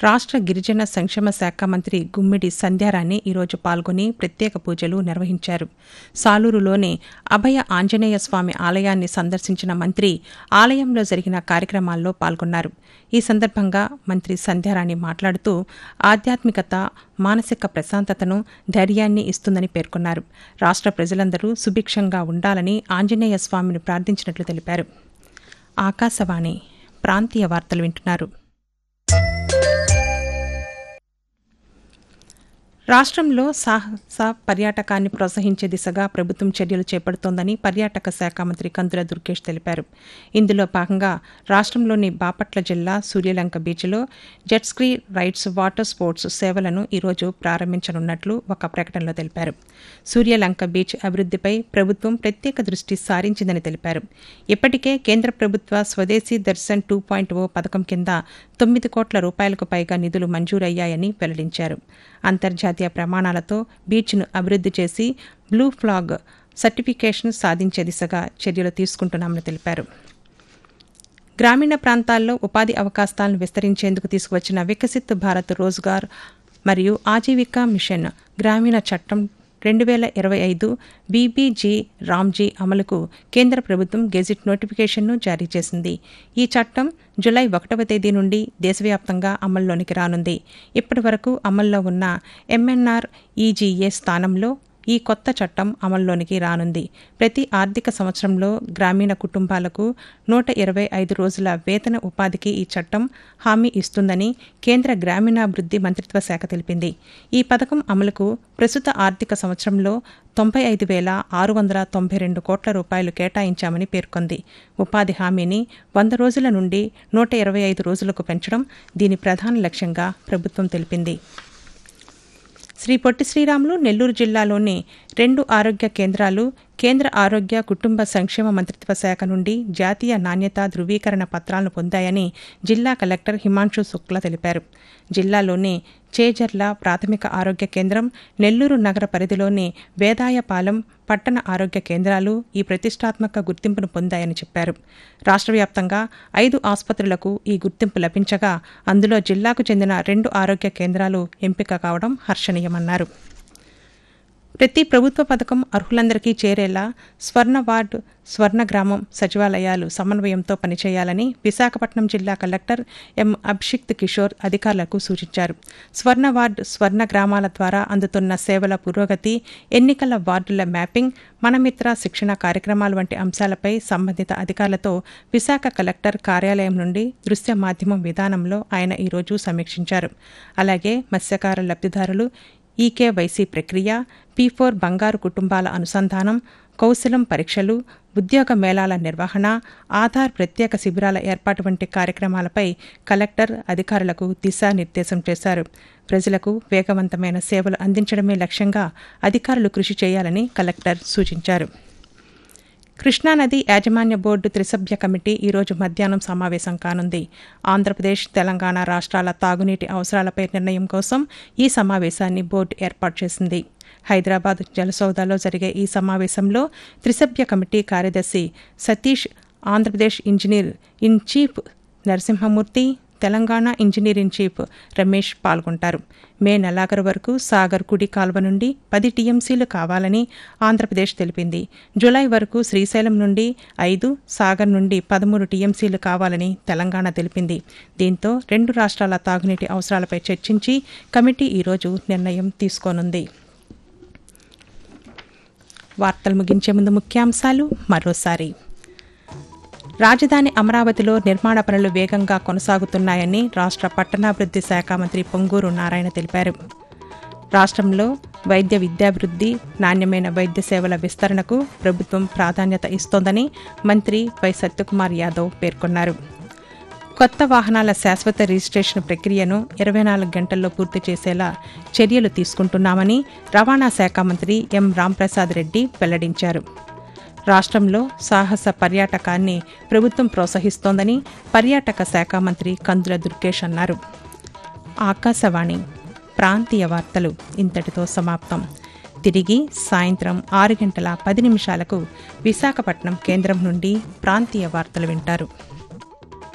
రాష్ట్ర గిరిజన సంక్షేమ శాఖ మంత్రి గుమ్మిడి సంధ్యారాణి ఈరోజు పాల్గొని ప్రత్యేక పూజలు నిర్వహించారు సాలూరులోని అభయ ఆంజనేయ స్వామి ఆలయాన్ని సందర్శించిన మంత్రి ఆలయంలో జరిగిన కార్యక్రమాల్లో పాల్గొన్నారు ఈ సందర్భంగా మంత్రి సంధ్యారాణి మాట్లాడుతూ ఆధ్యాత్మికత మానసిక ప్రశాంతతను ధైర్యాన్ని ఇస్తుందని పేర్కొన్నారు రాష్ట్ర ప్రజలందరూ సుభిక్షంగా ఉండాలని ఆంజనేయ స్వామిని ప్రార్థించినట్లు తెలిపారు ఆకాశవాణి ప్రాంతీయ వార్తలు వింటున్నారు రాష్ట్రంలో సాహస పర్యాటకాన్ని ప్రోత్సహించే దిశగా ప్రభుత్వం చర్యలు చేపడుతోందని పర్యాటక శాఖ మంత్రి కందుల దుర్గేష్ తెలిపారు ఇందులో భాగంగా రాష్ట్రంలోని బాపట్ల జిల్లా సూర్యలంక బీచ్లో jet ski rides water sports సేవలను ఈరోజు ప్రారంభించనున్నట్లు ఒక ప్రకటనలో తెలిపారు సూర్యలంక బీచ్ అభివృద్ధిపై ప్రభుత్వం ప్రత్యేక దృష్టి సారించిందని తెలిపారు ఇప్పటికే కేంద్ర ప్రభుత్వ స్వదేశీ దర్శన్ టూ పాయింట్ ఓ పథకం కింద తొమ్మిది కోట్ల రూపాయలకు పైగా నిధులు మంజూరయ్యాయని వెల్లడించారు అంతర్జాతీయ ప్రమాణాలతో బీచ్ను అభివృద్ధి చేసి బ్లూ ఫ్లాగ్ సర్టిఫికేషన్ సాధించే దిశగా చర్యలు తీసుకుంటున్నామని తెలిపారు గ్రామీణ ప్రాంతాల్లో ఉపాధి అవకాశాలను విస్తరించేందుకు తీసుకువచ్చిన వికసిత్ భారత్ రోజ్గార్ మరియు ఆజీవికా మిషన్ గ్రామీణ చట్టం రెండు వేల ఇరవై ఐదు బీబీజీ రామ్జీ అమలుకు కేంద్ర ప్రభుత్వం గెజిట్ నోటిఫికేషన్ను జారీ చేసింది ఈ చట్టం జులై ఒకటవ తేదీ నుండి దేశవ్యాప్తంగా అమల్లోనికి రానుంది ఇప్పటి వరకు అమల్లో ఉన్న ఎంఎన్ఆర్ ఈజీఏ స్థానంలో ఈ కొత్త చట్టం అమల్లోనికి రానుంది ప్రతి ఆర్థిక సంవత్సరంలో గ్రామీణ కుటుంబాలకు నూట ఇరవై ఐదు రోజుల వేతన ఉపాధికి ఈ చట్టం హామీ ఇస్తుందని కేంద్ర గ్రామీణాభివృద్ధి మంత్రిత్వ శాఖ తెలిపింది ఈ పథకం అమలుకు ప్రస్తుత ఆర్థిక సంవత్సరంలో తొంభై ఐదు వేల ఆరు వందల తొంభై రెండు కోట్ల రూపాయలు కేటాయించామని పేర్కొంది ఉపాధి హామీని వంద రోజుల నుండి నూట ఇరవై ఐదు రోజులకు పెంచడం దీని ప్రధాన లక్ష్యంగా ప్రభుత్వం తెలిపింది శ్రీ పొట్టి శ్రీరాములు నెల్లూరు జిల్లాలోని రెండు ఆరోగ్య కేంద్రాలు కేంద్ర ఆరోగ్య కుటుంబ సంక్షేమ మంత్రిత్వ శాఖ నుండి జాతీయ నాణ్యత ధృవీకరణ పత్రాలను పొందాయని జిల్లా కలెక్టర్ హిమాంశు శుక్లా తెలిపారు జిల్లాలోని చేజర్ల ప్రాథమిక ఆరోగ్య కేంద్రం నెల్లూరు నగర పరిధిలోని వేదాయపాలెం పట్టణ ఆరోగ్య కేంద్రాలు ఈ ప్రతిష్టాత్మక గుర్తింపును పొందాయని చెప్పారు రాష్ట్ర వ్యాప్తంగా ఐదు ఆసుపత్రులకు ఈ గుర్తింపు లభించగా అందులో జిల్లాకు చెందిన రెండు ఆరోగ్య కేంద్రాలు ఎంపిక కావడం హర్షణీయమన్నారు ప్రతి ప్రభుత్వ పథకం అర్హులందరికీ చేరేలా స్వర్ణ వార్డు స్వర్ణ గ్రామం సచివాలయాలు సమన్వయంతో పనిచేయాలని విశాఖపట్నం జిల్లా కలెక్టర్ ఎం అభిషిక్త్ కిషోర్ అధికారులకు సూచించారు స్వర్ణ వార్డు స్వర్ణ గ్రామాల ద్వారా అందుతున్న సేవల పురోగతి ఎన్నికల వార్డుల మ్యాపింగ్ మనమిత్ర శిక్షణ కార్యక్రమాలు వంటి అంశాలపై సంబంధిత అధికారులతో విశాఖ కలెక్టర్ కార్యాలయం నుండి దృశ్య మాధ్యమం విధానంలో ఆయన ఈరోజు సమీక్షించారు అలాగే మత్స్యకార లబ్ధిదారులు ఈకేవైసీ ప్రక్రియ పీ ఫోర్ బంగారు కుటుంబాల అనుసంధానం కౌశలం పరీక్షలు ఉద్యోగ మేళాల నిర్వహణ ఆధార్ ప్రత్యేక శిబిరాల ఏర్పాటు వంటి కార్యక్రమాలపై కలెక్టర్ అధికారులకు దిశానిర్దేశం చేశారు ప్రజలకు వేగవంతమైన సేవలు అందించడమే లక్ష్యంగా అధికారులు కృషి చేయాలని కలెక్టర్ సూచించారు కృష్ణానది యాజమాన్య బోర్డు త్రిసభ్య కమిటీ ఈరోజు మధ్యాహ్నం సమావేశం కానుంది ఆంధ్రప్రదేశ్ తెలంగాణ రాష్ట్రాల తాగునీటి అవసరాలపై నిర్ణయం కోసం ఈ సమావేశాన్ని బోర్డు ఏర్పాటు చేసింది హైదరాబాద్ జలసౌదాలో జరిగే ఈ సమావేశంలో త్రిసభ్య కమిటీ కార్యదర్శి Satish Andhra Pradesh engineer in chief Narasimhamurthy Telangana engineer in chief Ramesh పాల్గొంటారు మే నెలాఖరు వరకు సాగర్ కుడి కాల్వ నుండి పది టీఎంసీలు కావాలని ఆంధ్రప్రదేశ్ తెలిపింది జులై వరకు శ్రీశైలం నుండి ఐదు సాగర్ నుండి పదమూడు టీఎంసీలు కావాలని తెలంగాణ తెలిపింది దీంతో రెండు రాష్ట్రాల తాగునీటి అవసరాలపై చర్చించి కమిటీ ఈరోజు నిర్ణయం తీసుకోనుంది వార్తలు ముగించే ముందు ముఖ్యాంశాలు మరోసారి రాజధాని అమరావతిలో నిర్మాణ పనులు వేగంగా కొనసాగుతున్నాయని రాష్ట్ర పట్టణాభివృద్ధి శాఖ మంత్రి పొంగూరు నారాయణ తెలిపారు రాష్ట్రంలో వైద్య విద్యాభివృద్ధి నాణ్యమైన వైద్య సేవల విస్తరణకు ప్రభుత్వం ప్రాధాన్యత ఇస్తోందని మంత్రి వై సత్యకుమార్ యాదవ్ పేర్కొన్నారు కొత్త వాహనాల శాశ్వత రిజిస్ట్రేషన్ ప్రక్రియను ఇరవై నాలుగు గంటల్లో పూర్తి చేసేలా చర్యలు తీసుకుంటున్నామని రవాణా శాఖ మంత్రి ఎం రాంప్రసాద్ రెడ్డి వెల్లడించారు రాష్ట్రంలో సాహస పర్యాటకాన్ని ప్రభుత్వం ప్రోత్సహిస్తోందని పర్యాటక శాఖ మంత్రి కందుల దుర్గేష్ అన్నారు ఆకాశవాణి ప్రాంతీయ వార్తలు ఇంతటితో సమాప్తం తిరిగి సాయంత్రం ఆరు గంటల పది నిమిషాలకు విశాఖపట్నం కేంద్రం నుండి ప్రాంతీయ వార్తలు వింటారు